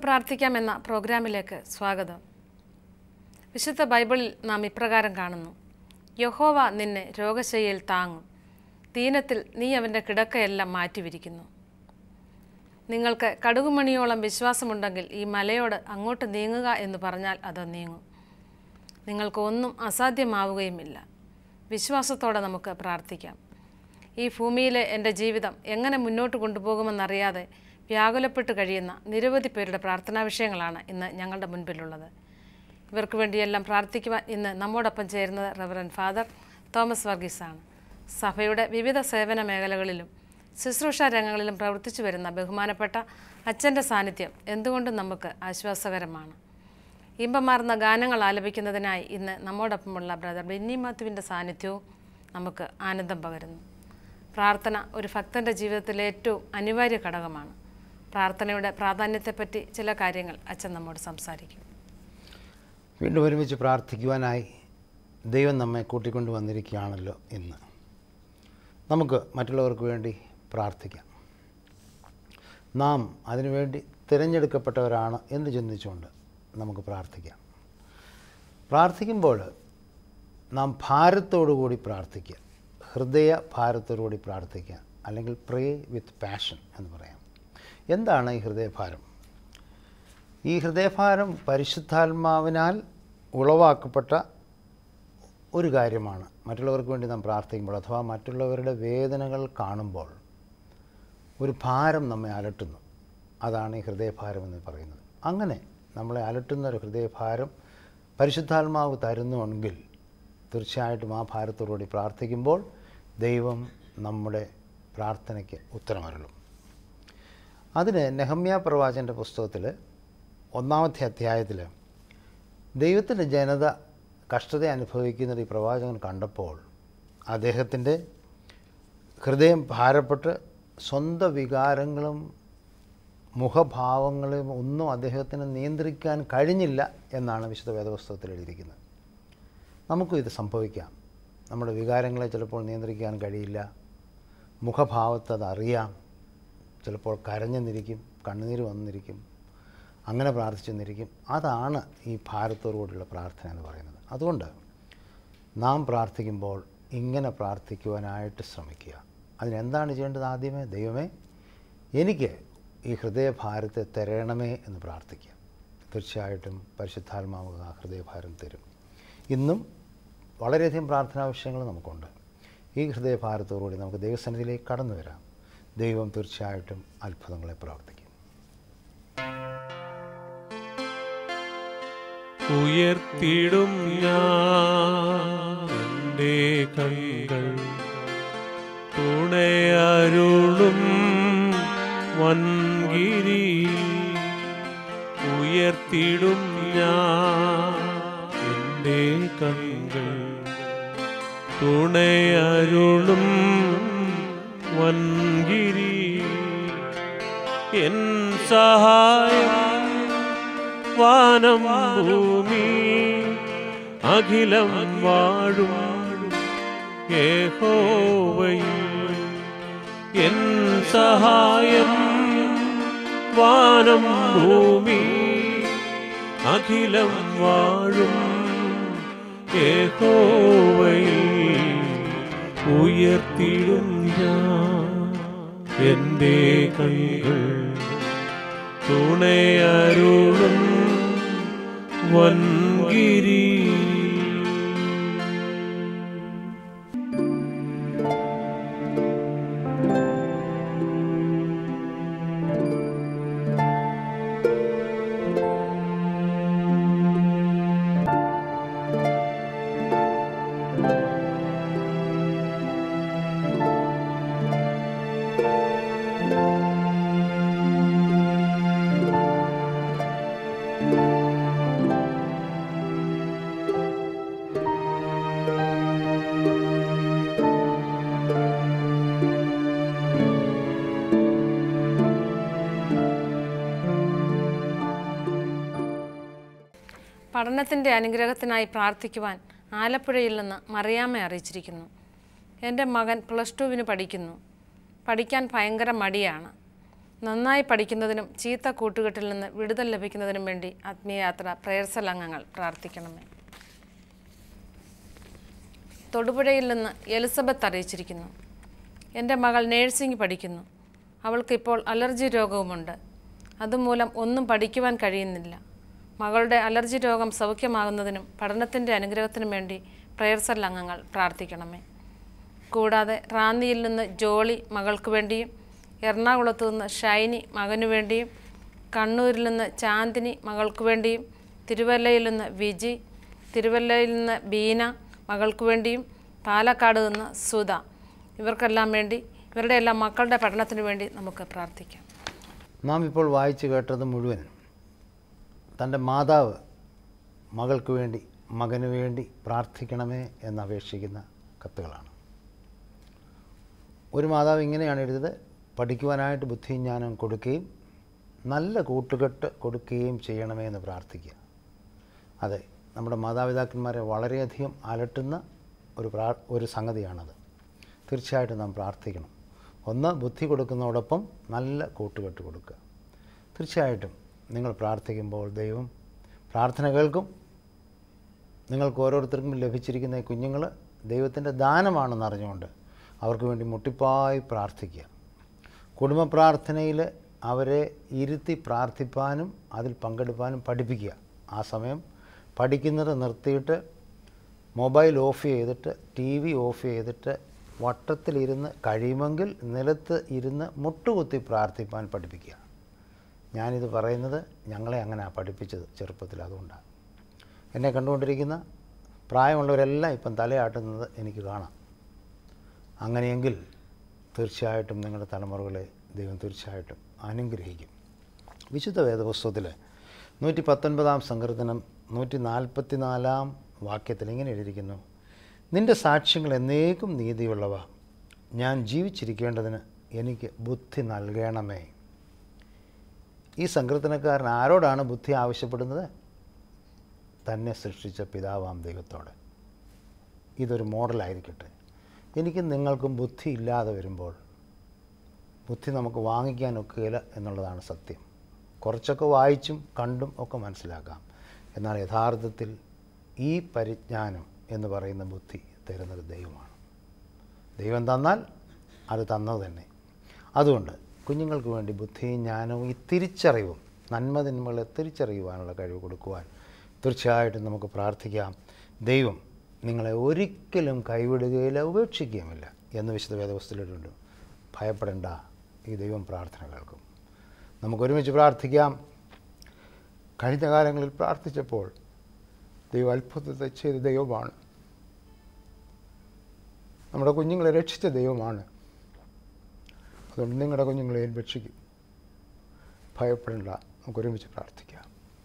പ്രാർത്ഥിക്കാം എന്ന പ്രോഗ്രാമിലേക്ക് സ്വാഗതം വിശുദ്ധ ബൈബിളിൽ നാം ഇപ്രകാരം കാണുന്നു യഹോവ നിന്നെ രോഗശയ്യയിൽ താങ്ങും ദീനത്തിൽ നീ അവൻ്റെ കിടക്കയെല്ലാം മാറ്റിവിരിക്കുന്നു നിങ്ങൾക്ക് കടുകുമണിയോളം വിശ്വാസമുണ്ടെങ്കിൽ ഈ മലയോട് അങ്ങോട്ട് നീങ്ങുക എന്ന് പറഞ്ഞാൽ അത് നീങ്ങും നിങ്ങൾക്ക് ഒന്നും അസാധ്യമാവുകയുമില്ല വിശ്വാസത്തോടെ നമുക്ക് പ്രാർത്ഥിക്കാം ഈ ഭൂമിയിലെ എൻ്റെ ജീവിതം എങ്ങനെ മുന്നോട്ട് കൊണ്ടുപോകുമെന്നറിയാതെ വ്യാകുലപ്പെട്ട് കഴിയുന്ന നിരവധി പേരുടെ പ്രാർത്ഥനാ വിഷയങ്ങളാണ് ഇന്ന് ഞങ്ങളുടെ മുൻപിലുള്ളത് ഇവർക്ക് വേണ്ടിയെല്ലാം പ്രാർത്ഥിക്കുവാൻ ഇന്ന് നമ്മോടൊപ്പം ചേരുന്നത് റവറൻ ഫാദർ തോമസ് വർഗീസാണ് സഭയുടെ വിവിധ സേവന മേഖലകളിലും ശുശ്രൂഷ രംഗങ്ങളിലും പ്രവർത്തിച്ചു വരുന്ന ബഹുമാനപ്പെട്ട അച്ഛൻ്റെ സാന്നിധ്യം എന്തുകൊണ്ടും നമുക്ക് ആശ്വാസകരമാണ് ഇമ്പമാർന്ന ഗാനങ്ങൾ ആലപിക്കുന്നതിനായി ഇന്ന് നമ്മോടൊപ്പമുള്ള ബ്രദർ ബെന്നി മാത്യുവിൻ്റെ സാന്നിധ്യവും നമുക്ക് ആനന്ദം പകരുന്നു പ്രാർത്ഥന ഒരു ഭക്തൻ്റെ ജീവിതത്തിലെ ഏറ്റവും അനിവാര്യ ഘടകമാണ് പ്രാർത്ഥനയുടെ പ്രാധാന്യത്തെപ്പറ്റി ചില കാര്യങ്ങൾ അച്ഛൻ നമ്മോട് സംസാരിക്കും വീണ്ടും ഒരുമിച്ച് പ്രാർത്ഥിക്കുവാനായി ദൈവം നമ്മെ കൂട്ടിക്കൊണ്ട് വന്നിരിക്കുകയാണല്ലോ ഇന്ന് നമുക്ക് മറ്റുള്ളവർക്ക് വേണ്ടി പ്രാർത്ഥിക്കാം നാം അതിനുവേണ്ടി തിരഞ്ഞെടുക്കപ്പെട്ടവരാണ് എന്ന് ചിന്തിച്ചുകൊണ്ട് നമുക്ക് പ്രാർത്ഥിക്കാം പ്രാർത്ഥിക്കുമ്പോൾ നാം ഭാരത്തോടു കൂടി പ്രാർത്ഥിക്കുക ഹൃദയ ഭാരത്തോടുകൂടി പ്രാർത്ഥിക്കുക അല്ലെങ്കിൽ പ്രേ വിത്ത് പാഷൻ എന്ന് പറയാം എന്താണ് ഈ ഹൃദയഭാരം ഈ ഹൃദയഭാരം പരിശുദ്ധാത്മാവിനാൽ ഉളവാക്കപ്പെട്ട ഒരു കാര്യമാണ് മറ്റുള്ളവർക്ക് വേണ്ടി നാം പ്രാർത്ഥിക്കുമ്പോൾ അഥവാ മറ്റുള്ളവരുടെ വേദനകൾ കാണുമ്പോൾ ഒരു ഭാരം നമ്മെ അലട്ടുന്നു അതാണ് ഈ ഹൃദയഭാരം എന്ന് പറയുന്നത് അങ്ങനെ നമ്മളെ അലട്ടുന്ന ഒരു ഹൃദയഭാരം പരിശുദ്ധാത്മാവ് തരുന്നുവെങ്കിൽ തീർച്ചയായിട്ടും ആ ഭാരത്തോടുകൂടി പ്രാർത്ഥിക്കുമ്പോൾ ദൈവം നമ്മുടെ പ്രാർത്ഥനയ്ക്ക് ഉത്തരമരുളും അതിന് നെഹമ്യ പ്രവാചൻ്റെ പുസ്തകത്തിൽ ഒന്നാമത്തെ അധ്യായത്തിൽ ദൈവത്തിൻ്റെ ജനത കഷ്ടത അനുഭവിക്കുന്നത് ഈ പ്രവാചകൻ കണ്ടപ്പോൾ അദ്ദേഹത്തിൻ്റെ ഹൃദയം ഭാരപ്പെട്ട് സ്വന്തം വികാരങ്ങളും മുഖഭാവങ്ങളും ഒന്നും അദ്ദേഹത്തിന് നിയന്ത്രിക്കാൻ കഴിഞ്ഞില്ല എന്നാണ് വിശുദ്ധ വേദപുസ്തകത്തിൽ എഴുതിയിരിക്കുന്നത് നമുക്കും ഇത് സംഭവിക്കാം നമ്മുടെ വികാരങ്ങളെ ചിലപ്പോൾ നിയന്ത്രിക്കാൻ കഴിയില്ല മുഖഭാവത്ത് അത് അറിയാം ചിലപ്പോൾ കരഞ്ഞെന്നിരിക്കും കണ്ണുനീര് വന്നിരിക്കും അങ്ങനെ പ്രാർത്ഥിച്ചെന്നിരിക്കും അതാണ് ഈ ഭാരത്തോടുകൂടിയുള്ള പ്രാർത്ഥന എന്ന് പറയുന്നത് അതുകൊണ്ട് നാം പ്രാർത്ഥിക്കുമ്പോൾ ഇങ്ങനെ പ്രാർത്ഥിക്കുവാനായിട്ട് ശ്രമിക്കുക അതിനെന്താണ് ചെയ്യേണ്ടത് ആദ്യമേ ദൈവമേ എനിക്ക് ഈ ഹൃദയഭാരത്തെ തരണമേ എന്ന് പ്രാർത്ഥിക്കുക തീർച്ചയായിട്ടും പരിശുദ്ധാത്മാവ് ആ ഹൃദയഭാരം തരും ഇന്നും വളരെയധികം പ്രാർത്ഥനാ വിഷയങ്ങൾ നമുക്കുണ്ട് ഈ ഹൃദയഭാരത്തോടുകൂടി നമുക്ക് ദൈവസന്നിധിയിലേക്ക് കടന്നു വരാം ദൈവം തീർച്ചയായിട്ടും അത്ഭുതങ്ങളെ പ്രവർത്തിക്കും ഉയർത്തിടും ഞാൻ എൻ്റെ കൈകൾ തുണയരുളും വൻകിരി ഉയർത്തിടും ഞാൻ എൻ്റെ കൈകൾ തുണയരുളും വൻകിരി എൻ സഹായം വാനം ഭൂമി അഖിലം വാഴും യഹോവയിൽ എൻ സഹായം വാനം ഭൂമി അഖിലം വാഴും യഹോവയിൽ ഉയർത്തിടും ഞാൻ എൻ്റെ കൈകൾ തുണയരുളും വൻകിരി പഠനത്തിൻ്റെ അനുഗ്രഹത്തിനായി പ്രാർത്ഥിക്കുവാൻ ആലപ്പുഴയിൽ നിന്ന് മറിയാമ്മ അറിയിച്ചിരിക്കുന്നു എൻ്റെ മകൻ പ്ലസ് ടുവിന് പഠിക്കുന്നു പഠിക്കാൻ ഭയങ്കര മടിയാണ് നന്നായി പഠിക്കുന്നതിനും ചീത്ത കൂട്ടുകെട്ടിൽ നിന്ന് വിടുതൽ ലഭിക്കുന്നതിനും വേണ്ടി ആത്മീയയാത്ര പ്രേയർസൽ അംഗങ്ങൾ പ്രാർത്ഥിക്കണമേ തൊടുപുഴയിൽ നിന്ന് എലിസബത്ത് അറിയിച്ചിരിക്കുന്നു എൻ്റെ മകൾ നേഴ്സിംഗ് പഠിക്കുന്നു അവൾക്കിപ്പോൾ അലർജി രോഗവുമുണ്ട് അതുമൂലം ഒന്നും പഠിക്കുവാൻ കഴിയുന്നില്ല മകളുടെ അലർജി രോഗം സൗഖ്യമാകുന്നതിനും പഠനത്തിൻ്റെ അനുഗ്രഹത്തിനും വേണ്ടി പ്രയർസൽ അംഗങ്ങൾ പ്രാർത്ഥിക്കണമേ കൂടാതെ റാന്നിയിൽ നിന്ന് ജോളി മകൾക്ക് വേണ്ടിയും എറണാകുളത്ത് നിന്ന് ഷൈനി മകനു വേണ്ടിയും കണ്ണൂരിൽ നിന്ന് ചാന്ദിനി മകൾക്ക് വേണ്ടിയും തിരുവല്ലയിൽ നിന്ന് വിജി തിരുവല്ലയിൽ നിന്ന് ബീന മകൾക്ക് വേണ്ടിയും പാലക്കാട് നിന്ന് സുധ ഇവർക്കെല്ലാം വേണ്ടി ഇവരുടെ എല്ലാം മക്കളുടെ പഠനത്തിന് വേണ്ടി നമുക്ക് പ്രാർത്ഥിക്കാം നാം ഇപ്പോൾ വായിച്ചു കേട്ടത് മുഴുവൻ തൻ്റെ മാതാവ് മകൾക്ക് വേണ്ടി മകന് വേണ്ടി പ്രാർത്ഥിക്കണമേ എന്ന് അപേക്ഷിക്കുന്ന കത്തുകളാണ് ഒരു മാതാവ് ഇങ്ങനെയാണ് എഴുതിയത് പഠിക്കുവാനായിട്ട് ബുദ്ധിയും ജ്ഞാനം കൊടുക്കുകയും നല്ല കൂട്ടുകെട്ട് കൊടുക്കുകയും ചെയ്യണമേ എന്ന് പ്രാർത്ഥിക്കുക അതെ നമ്മുടെ മാതാപിതാക്കന്മാരെ വളരെയധികം അലട്ടുന്ന ഒരു പ്രാ ഒരു സംഗതിയാണത് തീർച്ചയായിട്ടും നാം പ്രാർത്ഥിക്കണം ഒന്ന് ബുദ്ധി കൊടുക്കുന്നതോടൊപ്പം നല്ല കൂട്ടുകെട്ട് കൊടുക്കുക തീർച്ചയായിട്ടും നിങ്ങൾ പ്രാർത്ഥിക്കുമ്പോൾ ദൈവം പ്രാർത്ഥന കേൾക്കും നിങ്ങൾക്ക് ഓരോരുത്തർക്കും ലഭിച്ചിരിക്കുന്ന ഈ കുഞ്ഞുങ്ങൾ ദൈവത്തിൻ്റെ ദാനമാണെന്ന് അറിഞ്ഞുകൊണ്ട് അവർക്ക് വേണ്ടി മുട്ടിപ്പായി പ്രാർത്ഥിക്കുക കുടുംബ പ്രാർത്ഥനയിൽ അവരെ ഇരുത്തി പ്രാർത്ഥിപ്പാനും അതിൽ പങ്കെടുപ്പാനും പഠിപ്പിക്കുക ആ സമയം പഠിക്കുന്നത് നിർത്തിയിട്ട് മൊബൈൽ ഓഫ് ചെയ്തിട്ട് ടി വി ഓഫ് ചെയ്തിട്ട് വട്ടത്തിലിരുന്ന് കഴിയുമെങ്കിൽ നിലത്ത് ഇരുന്ന് മുട്ടുകുത്തി പ്രാർത്ഥിപ്പാൻ പഠിപ്പിക്കുക ഞാനിത് പറയുന്നത് ഞങ്ങളെ അങ്ങനെ പഠിപ്പിച്ചത് ചെറുപ്പത്തിൽ അതുകൊണ്ടാണ് എന്നെ കണ്ടുകൊണ്ടിരിക്കുന്ന പ്രായമുള്ളവരെല്ലാം ഇപ്പം തലയാട്ടുന്നത് എനിക്ക് കാണാം അങ്ങനെയെങ്കിൽ തീർച്ചയായിട്ടും നിങ്ങളുടെ തലമുറകളെ ദൈവം തീർച്ചയായിട്ടും അനുഗ്രഹിക്കും വിശുദ്ധ വേദപുസ്തകത്തിൽ നൂറ്റി പത്തൊൻപതാം സങ്കീർത്തനം നൂറ്റി നാൽപ്പത്തി നാലാം വാക്യത്തിൽ ഇങ്ങനെ എഴുതിയിരിക്കുന്നു നിന്റെ സാക്ഷ്യങ്ങൾ എന്നേക്കും നീതിയുള്ളവ ഞാൻ ജീവിച്ചിരിക്കേണ്ടതിന് എനിക്ക് ബുദ്ധി നൽകണമേ ഈ സങ്കീർത്തനക്കാരൻ ആരോടാണ് ബുദ്ധി ആവശ്യപ്പെടുന്നത് തന്നെ സൃഷ്ടിച്ച പിതാവാം ദൈവത്തോട് ഇതൊരു മോഡലായിരിക്കട്ടെ എനിക്ക് നിങ്ങൾക്കും ബുദ്ധി ഇല്ലാതെ വരുമ്പോൾ ബുദ്ധി നമുക്ക് വാങ്ങിക്കാൻ ഒക്കുകയില്ല എന്നുള്ളതാണ് സത്യം കുറച്ചൊക്കെ വായിച്ചും കണ്ടും ഒക്കെ മനസ്സിലാക്കാം എന്നാൽ യഥാർത്ഥത്തിൽ ഈ പരിജ്ഞാനം എന്ന് പറയുന്ന ബുദ്ധി തരുന്നത് ദൈവമാണ് ദൈവം തന്നാൽ അത് തന്നത് തന്നെ അതുകൊണ്ട് കുഞ്ഞുങ്ങൾക്ക് വേണ്ടി ബുദ്ധിയും ജ്ഞാനവും ഈ തിരിച്ചറിവും നന്മ തിന്മകളെ തിരിച്ചറിയുവാനുള്ള കഴിവ് കൊടുക്കുവാൻ തീർച്ചയായിട്ടും നമുക്ക് പ്രാർത്ഥിക്കാം ദൈവം നിങ്ങളെ ഒരിക്കലും കൈവിടുകയില്ല ഉപേക്ഷിക്കുകയുമില്ല എന്ന് വിശുദ്ധ വേദവസ്തുവിലുണ്ട് ഭയപ്പെടേണ്ട ഈ ദൈവം പ്രാർത്ഥന കേൾക്കും നമുക്ക് ഒരുമിച്ച് പ്രാർത്ഥിക്കാം കഴിഞ്ഞ കാലങ്ങളിൽ പ്രാർത്ഥിച്ചപ്പോൾ ദൈവം അത്ഭുതത്തെ ചെയ്ത ദൈവമാണ് നമ്മുടെ കുഞ്ഞുങ്ങളെ രക്ഷിച്ച ദൈവമാണ് അതുകൊണ്ട് നിങ്ങളുടെ കുഞ്ഞുങ്ങളെയും രക്ഷിക്കും ഭയപ്പെടേണ്ട നമുക്ക് ഒരുമിച്ച് പ്രാർത്ഥിക്കാം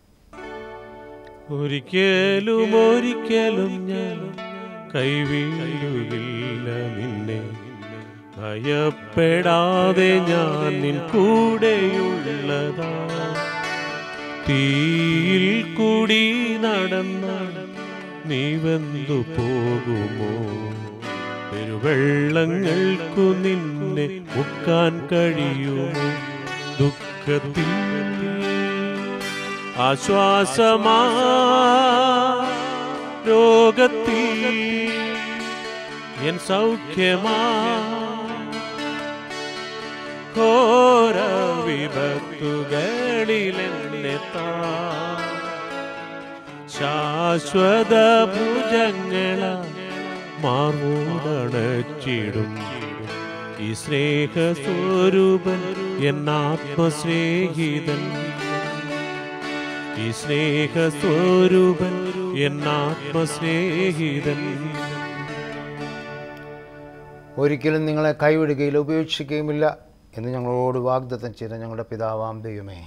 ഒരിക്കലും ഒരിക്കലും ഞാൻ കൈവീഴുകില്ല നിന്നെ ഭയപ്പെടാതെ ഞാൻ നിൻ കൂടെയുള്ളതാ തീയിൽ കൂടി നടന്ന നീ വെന്തു പോകുമോ പെരുവെള്ളങ്ങൾക്കു നിന്നെ മുക്കാൻ കഴിയുമോ ദുഃഖത്തിൽ ആശ്വാസമാ രോഗത്തിൽ എൻ സൗഖ്യമാ ഘോര വിപത്തുകളിലെന്നെ താ ശാശ്വത ഭുജങ്ങള മാറോടണച്ചിടും ഈ സ്നേഹസ്വരൂപൻ എന്നാത്മസ്നേഹിതൻ ഈ സ്നേഹസ്വരൂപൻ എന്നാത്മസ്നേഹിതൻ ഒരിക്കലും നിങ്ങളെ കൈവിടുകയില്ല ഉപേക്ഷിക്കുകയുമില്ല എന്ന് ഞങ്ങളോട് വാഗ്ദത്തം ചെയ്ത ഞങ്ങളുടെ പിതാവാം ദൈവമേ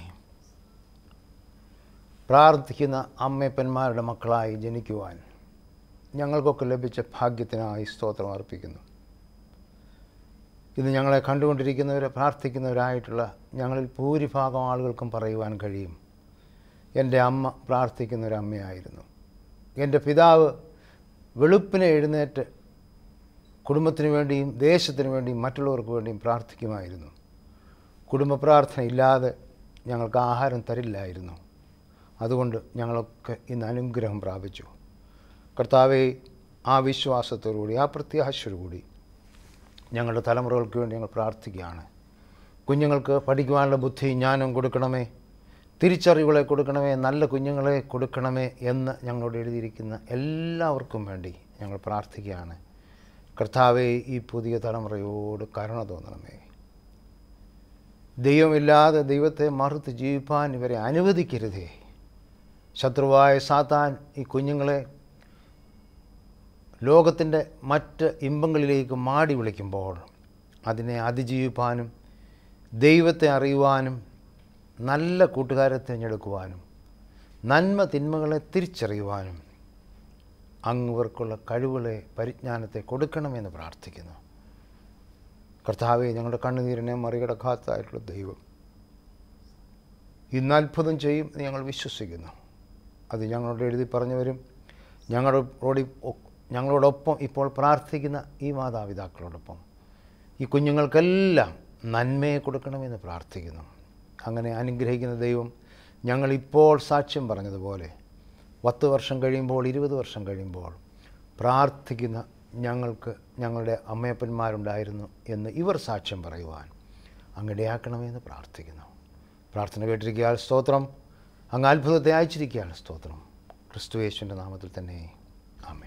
പ്രാർത്ഥിക്കുന്ന അമ്മയപ്പന്മാരുടെ മക്കളായി ജനിക്കുവാൻ ഞങ്ങൾക്കൊക്കെ ലഭിച്ച ഭാഗ്യത്തിനായി സ്തോത്രം അർപ്പിക്കുന്നു ഇന്ന് ഞങ്ങളെ കണ്ടുകൊണ്ടിരിക്കുന്നവരെ പ്രാർത്ഥിക്കുന്നവരായിട്ടുള്ള ഞങ്ങളിൽ ഭൂരിഭാഗം ആളുകൾക്കും പറയുവാൻ കഴിയും എൻ്റെ അമ്മ പ്രാർത്ഥിക്കുന്ന ഒരു അമ്മയായിരുന്നു എൻ്റെ പിതാവ് വെളുപ്പിനെ എഴുന്നേറ്റ് കുടുംബത്തിന് വേണ്ടിയും ദേശത്തിന് വേണ്ടിയും മറ്റുള്ളവർക്ക് വേണ്ടിയും പ്രാർത്ഥിക്കുമായിരുന്നു കുടുംബ പ്രാർത്ഥന ഇല്ലാതെ ഞങ്ങൾക്ക് ആഹാരം തരില്ലായിരുന്നു അതുകൊണ്ട് ഞങ്ങളൊക്കെ ഇന്ന് അനുഗ്രഹം പ്രാപിച്ചു കർത്താവെ ആ വിശ്വാസത്തോടുകൂടി ആ പ്രത്യാശയോടുകൂടി ഞങ്ങളുടെ തലമുറകൾക്ക് വേണ്ടി ഞങ്ങൾ പ്രാർത്ഥിക്കുകയാണ് കുഞ്ഞുങ്ങൾക്ക് പഠിക്കുവാനുള്ള ബുദ്ധി ജ്ഞാനം കൊടുക്കണമേ തിരിച്ചറിവുകളെ കൊടുക്കണമേ നല്ല കുഞ്ഞുങ്ങളെ കൊടുക്കണമേ എന്ന് ഞങ്ങളോട് എഴുതിയിരിക്കുന്ന എല്ലാവർക്കും വേണ്ടി ഞങ്ങൾ പ്രാർത്ഥിക്കുകയാണ് കർത്താവെ ഈ പുതിയ തലമുറയോട് കരുണ തോന്നണമേ ദൈവമില്ലാതെ ദൈവത്തെ മറുത്ത് ജീവിപ്പാൻ ഇവരെ അനുവദിക്കരുതേ ശത്രുവായ സാത്താൻ ഈ കുഞ്ഞുങ്ങളെ ലോകത്തിൻ്റെ മറ്റ് ഇമ്പങ്ങളിലേക്ക് മാടി വിളിക്കുമ്പോൾ അതിനെ അതിജീവിപ്പാനും ദൈവത്തെ അറിയുവാനും നല്ല കൂട്ടുകാരെ തിരഞ്ഞെടുക്കുവാനും നന്മ തിന്മകളെ തിരിച്ചറിയുവാനും അങ്ങവർക്കുള്ള കഴിവുകളെ പരിജ്ഞാനത്തെ കൊടുക്കണമെന്ന് പ്രാർത്ഥിക്കുന്നു കർത്താവെ ഞങ്ങളുടെ കണ്ണുനീരിനെ മറികടക്കാത്തതായിട്ടുള്ള ദൈവം ഇന്ന് അത്ഭുതം ചെയ്യും എന്ന് ഞങ്ങൾ വിശ്വസിക്കുന്നു അത് ഞങ്ങളോട് എഴുതി പറഞ്ഞവരും ഞങ്ങളോട് ഞങ്ങളോടൊപ്പം ഇപ്പോൾ പ്രാർത്ഥിക്കുന്ന ഈ മാതാപിതാക്കളോടൊപ്പം ഈ കുഞ്ഞുങ്ങൾക്കെല്ലാം നന്മയെ കൊടുക്കണമെന്ന് പ്രാർത്ഥിക്കുന്നു അങ്ങനെ അനുഗ്രഹിക്കുന്ന ദൈവം ഞങ്ങളിപ്പോൾ സാക്ഷ്യം പറഞ്ഞതുപോലെ പത്ത് വർഷം കഴിയുമ്പോൾ ഇരുപത് വർഷം കഴിയുമ്പോൾ പ്രാർത്ഥിക്കുന്ന ഞങ്ങൾക്ക് ഞങ്ങളുടെ അമ്മയപ്പന്മാരുണ്ടായിരുന്നു എന്ന് ഇവർ സാക്ഷ്യം പറയുവാൻ അങ്ങിടയാക്കണമെന്ന് പ്രാർത്ഥിക്കുന്നു പ്രാർത്ഥന കേട്ടിരിക്കാൻ സ്തോത്രം അങ്ങ് അത്ഭുതത്തെ അയച്ചിരിക്കാൻ സ്തോത്രം ക്രിസ്തുയേശുവിൻ്റെ നാമത്തിൽ തന്നെ ആമേൻ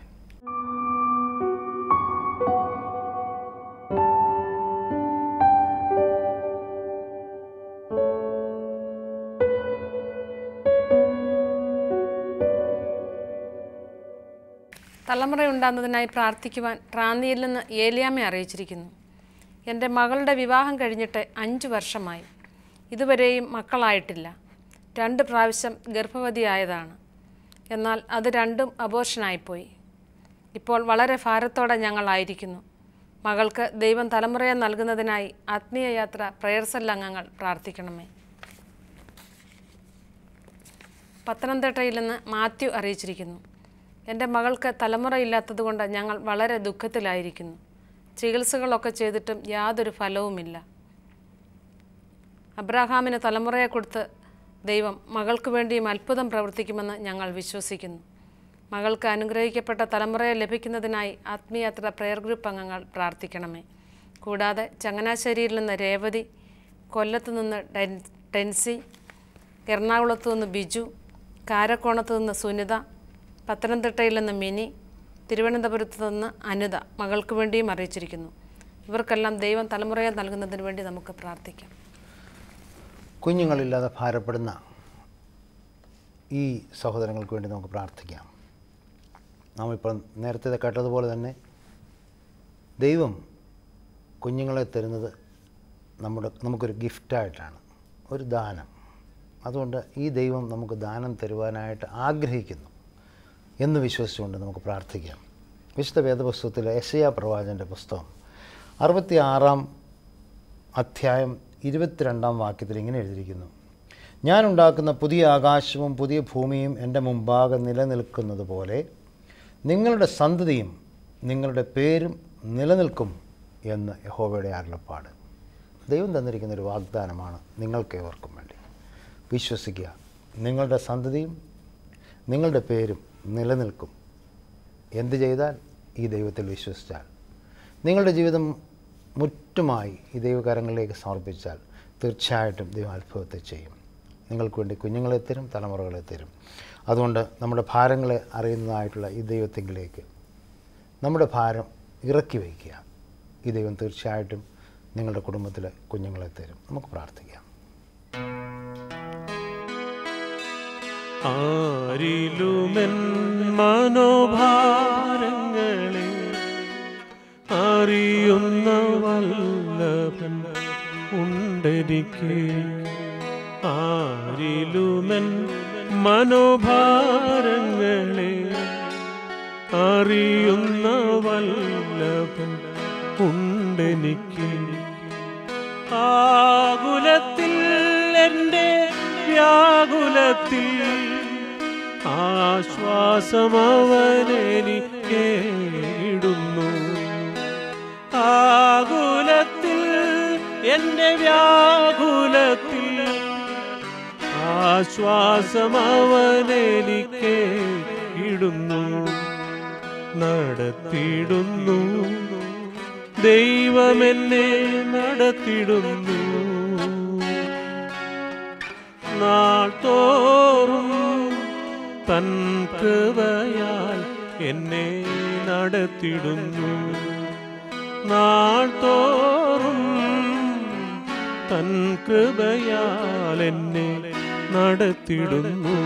തലമുറയുണ്ടാകുന്നതിനായി പ്രാർത്ഥിക്കുവാൻ റാന്നിയിൽ നിന്ന് ഏലിയാമ്മ അറിയിച്ചിരിക്കുന്നു എൻ്റെ മകളുടെ വിവാഹം കഴിഞ്ഞിട്ട് അഞ്ച് വർഷമായി ഇതുവരെയും മക്കളായിട്ടില്ല രണ്ട് പ്രാവശ്യം ഗർഭവതിയായതാണ് എന്നാൽ അത് രണ്ടും അബോർഷനായിപ്പോയി ഇപ്പോൾ വളരെ ഭാരത്തോടെ ഞങ്ങളായിരിക്കുന്നു മകൾക്ക് ദൈവം തലമുറയെ നൽകുന്നതിനായി ആത്മീയ യാത്ര പ്രയർസൽ അംഗങ്ങൾ പ്രാർത്ഥിക്കണമേ പത്തനംതിട്ടയിൽ നിന്ന് മാത്യു അറിയിച്ചിരിക്കുന്നു എൻ്റെ മകൾക്ക് തലമുറയില്ലാത്തതുകൊണ്ട് ഞങ്ങൾ വളരെ ദുഃഖത്തിലായിരിക്കുന്നു ചികിത്സകളൊക്കെ ചെയ്തിട്ടും യാതൊരു ഫലവുമില്ല അബ്രാഹാമിന് തലമുറയെ കൊടുത്ത് ദൈവം മകൾക്ക് വേണ്ടിയും അത്ഭുതം പ്രവർത്തിക്കുമെന്ന് ഞങ്ങൾ വിശ്വസിക്കുന്നു മകൾക്ക് അനുഗ്രഹിക്കപ്പെട്ട തലമുറയെ ലഭിക്കുന്നതിനായി ആത്മീയാത്ര പ്രയർ ഗ്രൂപ്പ് അംഗങ്ങൾ പ്രാർത്ഥിക്കണമേ കൂടാതെ ചങ്ങനാശ്ശേരിയിൽ നിന്ന് രേവതി കൊല്ലത്ത് നിന്ന് ഡെൻ- ടെൻസി എറണാകുളത്ത് നിന്ന് ബിജു കാരക്കോണത്ത് നിന്ന് സുനിത പത്തനംതിട്ടയിൽ നിന്ന് മിനി തിരുവനന്തപുരത്ത് നിന്ന് അനിത മകൾക്ക് വേണ്ടിയും അറിയിച്ചിരിക്കുന്നു ഇവർക്കെല്ലാം ദൈവം തലമുറയെ നൽകുന്നതിന് വേണ്ടി നമുക്ക് പ്രാർത്ഥിക്കാം കുഞ്ഞുങ്ങളില്ലാതെ ഭാരപ്പെടുന്ന ഈ സഹോദരങ്ങൾക്ക് വേണ്ടി നമുക്ക് പ്രാർത്ഥിക്കാം നാം ഇപ്പോൾ നേരത്തെ കേട്ടതുപോലെ തന്നെ ദൈവം കുഞ്ഞുങ്ങളെ തരുന്നത് നമ്മുടെ നമുക്കൊരു ഗിഫ്റ്റായിട്ടാണ് ഒരു ദാനം അതുകൊണ്ട് ഈ ദൈവം നമുക്ക് ദാനം തരുവാനായിട്ട് ആഗ്രഹിക്കുന്നു എന്ന് വിശ്വസിച്ചുകൊണ്ട് നമുക്ക് പ്രാർത്ഥിക്കാം വിശുദ്ധ വേദപുസ്തകത്തിലെ യശയാ പ്രവാചൻ്റെ പുസ്തകം അറുപത്തി ആറാം അധ്യായം ഇരുപത്തിരണ്ടാം വാക്യത്തിൽ ഇങ്ങനെ എഴുതിയിരിക്കുന്നു ഞാൻ ഉണ്ടാക്കുന്ന പുതിയ ആകാശവും പുതിയ ഭൂമിയും എൻ്റെ മുമ്പാകെ നിലനിൽക്കുന്നത് പോലെ നിങ്ങളുടെ സന്തതിയും നിങ്ങളുടെ പേരും നിലനിൽക്കും എന്ന് യഹോവയുടെ അരുളപ്പാട് ദൈവം തന്നിരിക്കുന്ന ഒരു വാഗ്ദാനമാണ് നിങ്ങൾക്കേവർക്കും വേണ്ടി വിശ്വസിക്കുക നിങ്ങളുടെ സന്തതിയും നിങ്ങളുടെ പേരും നിലനിൽക്കും എന്ത് ചെയ്താൽ ഈ ദൈവത്തിൽ വിശ്വസിച്ചാൽ നിങ്ങളുടെ ജീവിതം മുറ്റുമായി ഈ ദൈവകരങ്ങളിലേക്ക് സമർപ്പിച്ചാൽ തീർച്ചയായിട്ടും ദൈവം അത്ഭുതത്തെ ചെയ്യും നിങ്ങൾക്ക് വേണ്ടി കുഞ്ഞുങ്ങളെ തരും തലമുറകളെ തരും അതുകൊണ്ട് നമ്മുടെ ഭാരങ്ങളെ അറിയുന്നതായിട്ടുള്ള ഈ ദൈവത്തിങ്കിലേക്ക് നമ്മുടെ ഭാരം ഇറക്കി വയ്ക്കുക ഈ ദൈവം തീർച്ചയായിട്ടും നിങ്ങളുടെ കുടുംബത്തിലെ കുഞ്ഞുങ്ങളെ തരും നമുക്ക് പ്രാർത്ഥിക്കാം ആരിലുമെൻ മനോഭാരങ്ങളെ അറിയുന്ന വല്ലഭൻ ഉണ്ടെനിക്ക് ആരിലുമെൻ മനോഭാരങ്ങളെ അറിയുന്ന വല്ലഭൻ ഉണ്ടെനിക്ക് ആകുലത്തിൽ എൻ്റെ വ്യാകുലത്തിൽ ആശ്വാസമവനെനിക്കേടുന്നു ആകുലത്തിൽ എന്റെ വ്യാകുലത്തിൽ ആശ്വാസം അവനെനിക്ക് ഇടുന്നു നടത്തിയിടുന്നു ദൈവമെന്നെ നടത്തിടുന്നു നാൾ തോറും തൻ കൃപയാൽ എന്നെ നടത്തിടുന്നു നാൾ തോറും തൻ കൃപയാൽ എന്നെ നടത്തിടുന്നു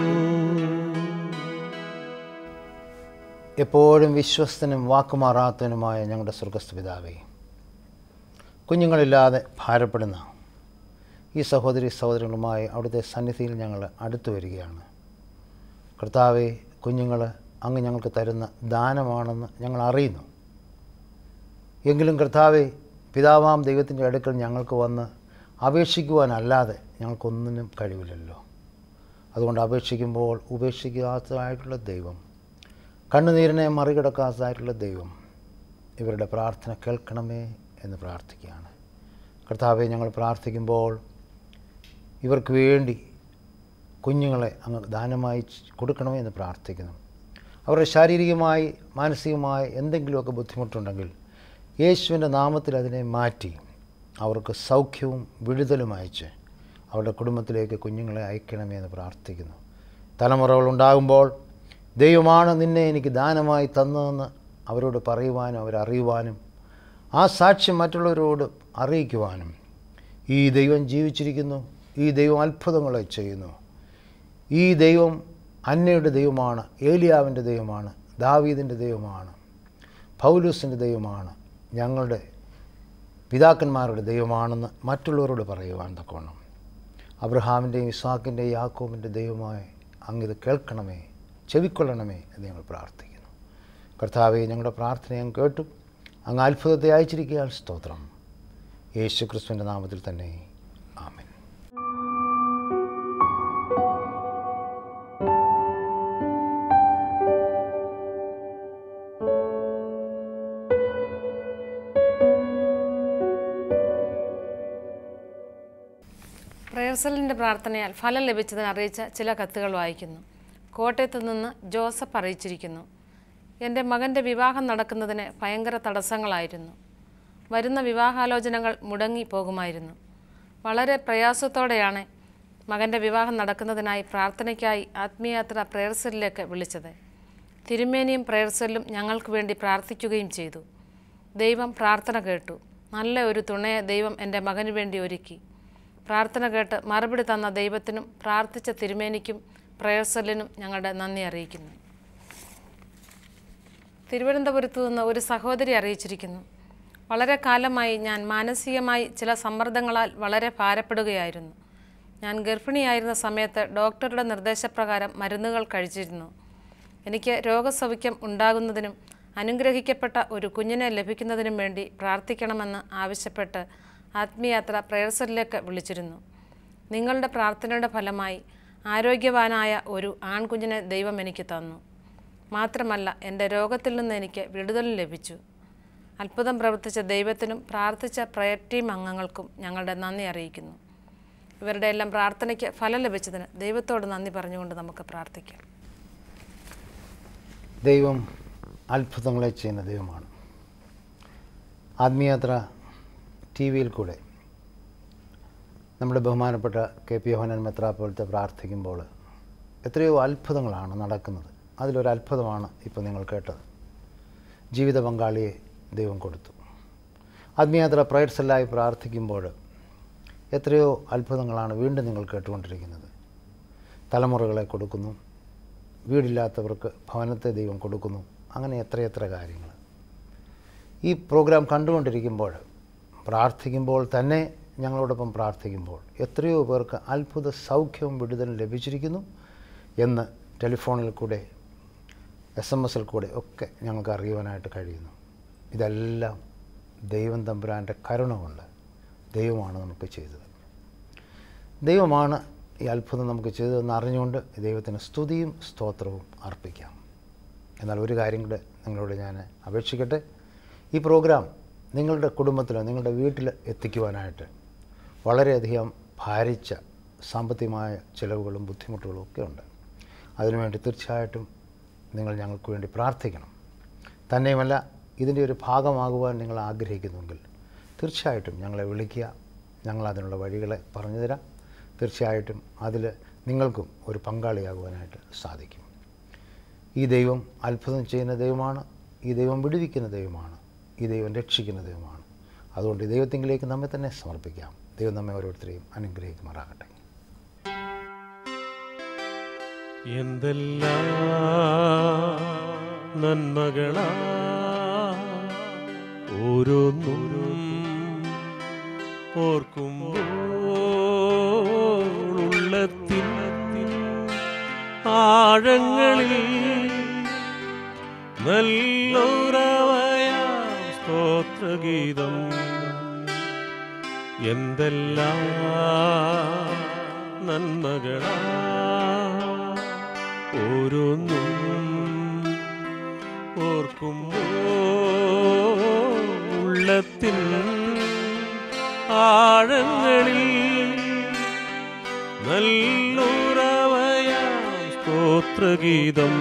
എപ്പോഴും വിശ്വസ്തനും വാക്കുമാറാത്തവനുമായ ഞങ്ങളുടെ സ്വർഗസ്ഥ പിതാവേ കുഞ്ഞുങ്ങളില്ലാതെ ഭാരപ്പെടുന്ന ഈ സഹോദരി സഹോദരങ്ങളുമായി അവിടുത്തെ സന്നിധിയിൽ ഞങ്ങൾ അടുത്തു വരികയാണ് കർത്താവെ കുഞ്ഞുങ്ങൾ അങ്ങ് ഞങ്ങൾക്ക് തരുന്ന ദാനമാണെന്ന് ഞങ്ങൾ അറിയുന്നു എങ്കിലും കർത്താവെ പിതാവാം ദൈവത്തിൻ്റെ അടുക്കൽ ഞങ്ങൾക്ക് വന്ന് അപേക്ഷിക്കുവാനല്ലാതെ ഞങ്ങൾക്കൊന്നിനും കഴിവില്ലല്ലോ അതുകൊണ്ട് അപേക്ഷിക്കുമ്പോൾ ഉപേക്ഷിക്കാത്തതായിട്ടുള്ള ദൈവം കണ്ണുനീരിനെ മറികടക്കാത്തതായിട്ടുള്ള ദൈവം ഇവരുടെ പ്രാർത്ഥന കേൾക്കണമേ എന്ന് പ്രാർത്ഥിക്കുകയാണ് കർത്താവെ ഞങ്ങൾ പ്രാർത്ഥിക്കുമ്പോൾ ഇവർക്ക് വേണ്ടി കുഞ്ഞുങ്ങളെ അങ്ങ് ദാനമായി കൊടുക്കണമേ എന്ന് പ്രാർത്ഥിക്കുന്നു അവരുടെ ശാരീരികമായി മാനസികമായി എന്തെങ്കിലുമൊക്കെ ബുദ്ധിമുട്ടുണ്ടെങ്കിൽ യേശുവിൻ്റെ നാമത്തിൽ അതിനെ മാറ്റി അവർക്ക് സൗഖ്യവും വിടുതലും അയച്ച് അവരുടെ കുടുംബത്തിലേക്ക് കുഞ്ഞുങ്ങളെ അയക്കണമേ എന്ന് പ്രാർത്ഥിക്കുന്നു തലമുറകൾ ഉണ്ടാകുമ്പോൾ ദൈവമാണ് നിന്നെ എനിക്ക് ദാനമായി തന്നതെന്ന് അവരോട് പറയുവാനും അവരറിയുവാനും ആ സാക്ഷ്യം മറ്റുള്ളവരോട് അറിയിക്കുവാനും ഈ ദൈവം ജീവിച്ചിരിക്കുന്നു ഈ ദൈവം അത്ഭുതങ്ങളെ ചെയ്യുന്നു ഈ ദൈവം അന്നയുടെ ദൈവമാണ് ഏലിയാവിൻ്റെ ദൈവമാണ് ദാവീദിൻ്റെ ദൈവമാണ് പൗലൂസിൻ്റെ ദൈവമാണ് ഞങ്ങളുടെ പിതാക്കന്മാരുടെ ദൈവമാണെന്ന് മറ്റുള്ളവരോട് പറയുവാൻ തക്കോണം അബ്രഹാമിൻ്റെയും ഇസാക്കിൻ്റെയും യാക്കോബിൻ്റെ ദൈവമായി അങ്ങിത് കേൾക്കണമേ ചെവിക്കൊള്ളണമേ എന്ന് ഞങ്ങൾ പ്രാർത്ഥിക്കുന്നു കർത്താവെ ഞങ്ങളുടെ പ്രാർത്ഥന ഞാൻ കേട്ടു അങ്ങ് അത്ഭുതത്തെ അയച്ചിരിക്കാൻ സ്തോത്രം യേശു ക്രിസ്തുവിൻ്റെ നാമത്തിൽ തന്നെ ആമൻ പ്രേയർസലിൻ്റെ പ്രാർത്ഥനയാൽ ഫലം ലഭിച്ചതിന് അറിയിച്ച ചില കത്തുകൾ വായിക്കുന്നു കോട്ടയത്ത് നിന്ന് ജോസഫ് അറിയിച്ചിരിക്കുന്നു എൻ്റെ മകൻ്റെ വിവാഹം നടക്കുന്നതിന് ഭയങ്കര തടസ്സങ്ങളായിരുന്നു വരുന്ന വിവാഹാലോചനകൾ മുടങ്ങി പോകുമായിരുന്നു വളരെ പ്രയാസത്തോടെയാണ് മകൻ്റെ വിവാഹം നടക്കുന്നതിനായി പ്രാർത്ഥനയ്ക്കായി ആത്മീയാത്ര പ്രേയർസലിലേക്ക് വിളിച്ചത് തിരുമേനിയും പ്രേയർസലിലും ഞങ്ങൾക്ക് വേണ്ടി പ്രാർത്ഥിക്കുകയും ചെയ്തു ദൈവം പ്രാർത്ഥന കേട്ടു നല്ല ഒരു തുണയെ ദൈവം എൻ്റെ മകന് വേണ്ടി ഒരുക്കി പ്രാർത്ഥന കേട്ട് മറുപടി തന്ന ദൈവത്തിനും പ്രാർത്ഥിച്ച തിരുമേനിക്കും പ്രേയർസലിനും ഞങ്ങളുടെ നന്ദി അറിയിക്കുന്നു തിരുവനന്തപുരത്തു നിന്ന് ഒരു സഹോദരി അറിയിച്ചിരിക്കുന്നു വളരെ കാലമായി ഞാൻ മാനസികമായി ചില സമ്മർദ്ദങ്ങളാൽ വളരെ ഭാരപ്പെടുകയായിരുന്നു ഞാൻ ഗർഭിണിയായിരുന്ന സമയത്ത് ഡോക്ടറുടെ നിർദ്ദേശപ്രകാരം മരുന്നുകൾ കഴിച്ചിരുന്നു എനിക്ക് രോഗസൗഖ്യം ഉണ്ടാകുന്നതിനും അനുഗ്രഹിക്കപ്പെട്ട ഒരു കുഞ്ഞിനെ ലഭിക്കുന്നതിനും വേണ്ടി പ്രാർത്ഥിക്കണമെന്ന് ആവശ്യപ്പെട്ട് ആത്മീയാത്ര പ്രേയർസലിലേക്ക് വിളിച്ചിരുന്നു നിങ്ങളുടെ പ്രാർത്ഥനയുടെ ഫലമായി ആരോഗ്യവാനായ ഒരു ആൺകുഞ്ഞിനെ ദൈവം എനിക്ക് തന്നു മാത്രമല്ല എൻ്റെ രോഗത്തിൽ നിന്ന് എനിക്ക് വിടുതലും ലഭിച്ചു അത്ഭുതം പ്രവർത്തിച്ച ദൈവത്തിനും പ്രാർത്ഥിച്ച പ്രയർ ടീം അംഗങ്ങൾക്കും ഞങ്ങളുടെ നന്ദി അറിയിക്കുന്നു ഇവരുടെ എല്ലാം പ്രാർത്ഥനയ്ക്ക് ഫലം ലഭിച്ചതിന് ദൈവത്തോട് നന്ദി പറഞ്ഞുകൊണ്ട് നമുക്ക് പ്രാർത്ഥിക്കാം ദൈവം അത്ഭുതങ്ങളെ ചെയ്യുന്ന ദൈവമാണ് ആത്മീയാത്ര ടി വിയിൽ കൂടെ നമ്മുടെ ബഹുമാനപ്പെട്ട കെ പി യോഹനൻ മെത്രാപ്പോലത്തെ പ്രാർത്ഥിക്കുമ്പോൾ എത്രയോ അത്ഭുതങ്ങളാണ് നടക്കുന്നത് അതിലൊരു അത്ഭുതമാണ് ഇപ്പോൾ നിങ്ങൾ കേട്ടത് ജീവിത പങ്കാളിയെ ദൈവം കൊടുത്തു ആത്മീയാത്ര പ്രയർസെല്ലായി പ്രാർത്ഥിക്കുമ്പോൾ എത്രയോ അത്ഭുതങ്ങളാണ് വീണ്ടും നിങ്ങൾ കേട്ടുകൊണ്ടിരിക്കുന്നത് തലമുറകളെ കൊടുക്കുന്നു വീടില്ലാത്തവർക്ക് ഭവനത്തെ ദൈവം കൊടുക്കുന്നു അങ്ങനെ എത്രയെത്ര കാര്യങ്ങൾ ഈ പ്രോഗ്രാം കണ്ടുകൊണ്ടിരിക്കുമ്പോൾ പ്രാർത്ഥിക്കുമ്പോൾ തന്നെ ഞങ്ങളോടൊപ്പം പ്രാർത്ഥിക്കുമ്പോൾ എത്രയോ പേർക്ക് അത്ഭുത സൗഖ്യവും വിടുതലും ലഭിച്ചിരിക്കുന്നു എന്ന് ടെലിഫോണിൽ കൂടെ എസ് എം എസിൽ കൂടെ ഒക്കെ ഞങ്ങൾക്ക് അറിയുവാനായിട്ട് കഴിയുന്നു ഇതെല്ലാം ദൈവം തമ്പുരാൻ്റെ കരുണ കൊണ്ട് ദൈവമാണ് നമുക്ക് ചെയ്തത് ദൈവമാണ് ഈ അത്ഭുതം നമുക്ക് ചെയ്തതെന്ന് അറിഞ്ഞുകൊണ്ട് ദൈവത്തിന് സ്തുതിയും സ്തോത്രവും അർപ്പിക്കാം എന്നാൽ ഒരു കാര്യം കൂടെ നിങ്ങളോട് ഞാൻ അപേക്ഷിക്കട്ടെ ഈ പ്രോഗ്രാം നിങ്ങളുടെ കുടുംബത്തിലോ നിങ്ങളുടെ വീട്ടിൽ എത്തിക്കുവാനായിട്ട് വളരെയധികം ഭാരിച്ച സാമ്പത്തികമായ ചിലവുകളും ബുദ്ധിമുട്ടുകളും ഒക്കെ ഉണ്ട് അതിനുവേണ്ടി തീർച്ചയായിട്ടും നിങ്ങൾ ഞങ്ങൾക്ക് വേണ്ടി പ്രാർത്ഥിക്കണം തന്നെയുമല്ല ഇതിൻ്റെ ഒരു ഭാഗമാകുവാൻ നിങ്ങൾ ആഗ്രഹിക്കുന്നുവെങ്കിൽ തീർച്ചയായിട്ടും ഞങ്ങളെ വിളിക്കുക ഞങ്ങൾ അതിനുള്ള വഴികളെ പറഞ്ഞു തരാം തീർച്ചയായിട്ടും അതിൽ നിങ്ങൾക്കും ഒരു പങ്കാളിയാകുവാനായിട്ട് സാധിക്കും ഈ ദൈവം അത്ഭുതം ചെയ്യുന്ന ദൈവമാണ് ഈ ദൈവം വിടുവിക്കുന്ന ദൈവമാണ് ഈ ദൈവം രക്ഷിക്കുന്ന ദൈവമാണ് അതുകൊണ്ട് ഈ ദൈവത്തിങ്കിലേക്ക് നമ്മെ തന്നെ സമർപ്പിക്കാം ദൈവം നമ്മെ ഓരോരുത്തരെയും അനുഗ്രഹിക്കുമാറാകട്ടെ എന്തെല്ലാം നന്മകളാ ഓരോന്നോരോന്നും ഓർക്കുമ്പോൾ ഉള്ളത്തിൻ ആഴങ്ങളിൽ നല്ലൊരവയാം സ്തോത്രഗീതം എന്തെല്ലാം നന്മകളാ ഓരോന്നും ഓർക്കുമ്പോൾ ഉള്ളത്തിൻ ആഴങ്ങളിൽ നല്ലൊരവയാം സ്തോത്രഗീതം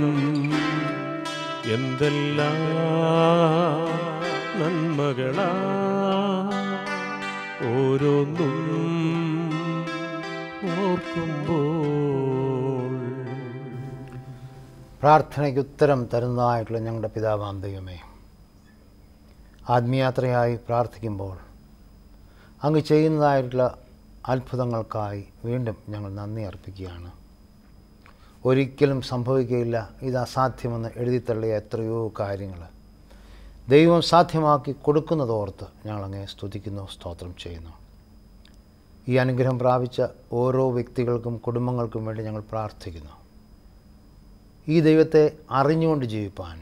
എന്തെല്ലാം നന്മകളാ ഓരോന്നും ഓർക്കുമ്പോൾ പ്രാർത്ഥനയ്ക്ക് ഉത്തരം തരുന്നതായിട്ടുള്ള ഞങ്ങളുടെ പിതാവാം ദൈവമേ ആത്മീയാത്രയായി പ്രാർത്ഥിക്കുമ്പോൾ അങ്ങ് ചെയ്യുന്നതായിട്ടുള്ള അത്ഭുതങ്ങൾക്കായി വീണ്ടും ഞങ്ങൾ നന്ദി അർപ്പിക്കുകയാണ് ഒരിക്കലും സംഭവിക്കുകയില്ല ഇത് അസാധ്യമെന്ന് എഴുതിത്തള്ളിയ എത്രയോ കാര്യങ്ങൾ ദൈവം സാധ്യമാക്കി കൊടുക്കുന്നതോർത്ത് ഞങ്ങളങ്ങേ സ്തുതിക്കുന്നു സ്തോത്രം ചെയ്യുന്നു ഈ അനുഗ്രഹം പ്രാപിച്ച ഓരോ വ്യക്തികൾക്കും കുടുംബങ്ങൾക്കും വേണ്ടി ഞങ്ങൾ പ്രാർത്ഥിക്കുന്നു ഈ ദൈവത്തെ അറിഞ്ഞുകൊണ്ട് ജീവിപ്പാൻ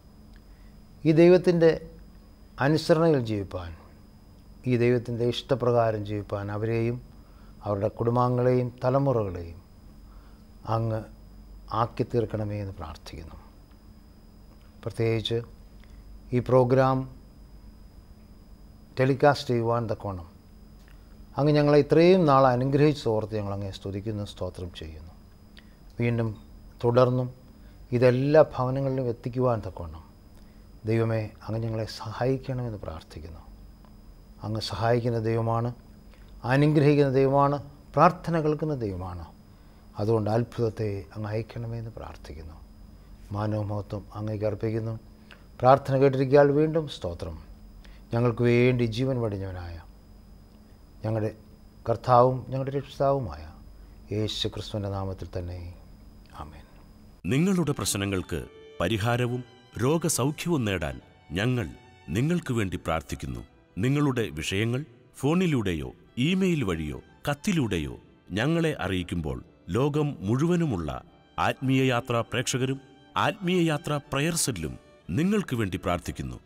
ഈ ദൈവത്തിൻ്റെ അനുസരണയിൽ ജീവിപ്പാൻ ഈ ദൈവത്തിൻ്റെ ഇഷ്ടപ്രകാരം ജീവിപ്പാൻ അവരെയും അവരുടെ കുടുംബാംഗങ്ങളെയും തലമുറകളെയും അങ്ങ് ആക്കി തീർക്കണമേ എന്ന് പ്രാർത്ഥിക്കുന്നു പ്രത്യേകിച്ച് ഈ പ്രോഗ്രാം ടെലികാസ്റ്റ് ചെയ്യുവാൻ തക്കോണം അങ്ങ് ഞങ്ങളെ ഇത്രയും നാൾ അനുഗ്രഹിച്ച് ഓർത്ത് ഞങ്ങൾ അങ്ങേ സ്തുതിക്കുന്നു സ്തോത്രം ചെയ്യുന്നു വീണ്ടും തുടർന്നും ഇതെല്ലാ ഭവനങ്ങളിലും എത്തിക്കുവാൻ തക്കോണം ദൈവമേ അങ്ങ് ഞങ്ങളെ സഹായിക്കണമെന്ന് പ്രാർത്ഥിക്കുന്നു അങ്ങ് സഹായിക്കുന്ന ദൈവമാണ് അനുഗ്രഹിക്കുന്ന ദൈവമാണ് പ്രാർത്ഥന കേൾക്കുന്ന ദൈവമാണ് അതുകൊണ്ട് അത്ഭുതത്തെ അങ്ങ് അയക്കണമെന്ന് പ്രാർത്ഥിക്കുന്നു മാനവമഹത്വം അങ്ങേക്ക് അർപ്പിക്കുന്നു പ്രാർത്ഥന കേട്ടിരിക്കാൽ വീണ്ടും സ്തോത്രം ഞങ്ങൾക്ക് വേണ്ടി ജീവൻ വടിഞ്ഞവനായ ഞങ്ങളുടെ കർത്താവും ഞങ്ങളുടെ രക്ഷിതാവുമായ യേശു ക്രിസ്തുവിൻ്റെ നാമത്തിൽ തന്നെ ആമേൻ നിങ്ങളുടെ പ്രശ്നങ്ങൾക്ക് പരിഹാരവും രോഗസൗഖ്യവും നേടാൻ ഞങ്ങൾ നിങ്ങൾക്ക് വേണ്ടി പ്രാർത്ഥിക്കുന്നു നിങ്ങളുടെ വിഷയങ്ങൾ ഫോണിലൂടെയോ ഇമെയിൽ വഴിയോ കത്തിലൂടെയോ ഞങ്ങളെ അറിയിക്കുമ്പോൾ ലോകം മുഴുവനുമുള്ള ആത്മീയയാത്രാ പ്രേക്ഷകരും ആത്മീയയാത്രാ പ്രയർ സെല്ലും നിങ്ങൾക്ക് വേണ്ടി പ്രാർത്ഥിക്കുന്നു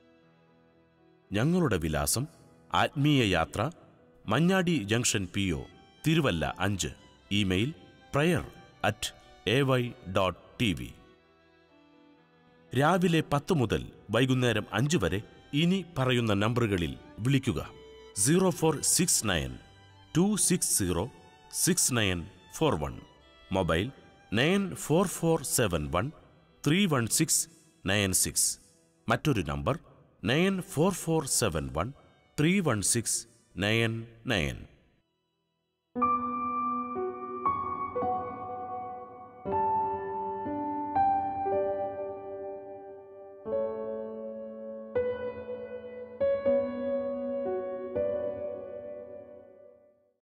ഞങ്ങളുടെ വിലാസം Athmeeyayathra Manjadi junction P O Thiruvalla അഞ്ച് email prayer at A Y dot T V രാവിലെ പത്ത് മുതൽ വൈകുന്നേരം അഞ്ച് വരെ ഇനി പറയുന്ന നമ്പറുകളിൽ വിളിക്കുക zero four six nine two six zero six nine four one mobile nine four four seven one three one six nine six മറ്റൊരു number nine four four seven one three one six nine nine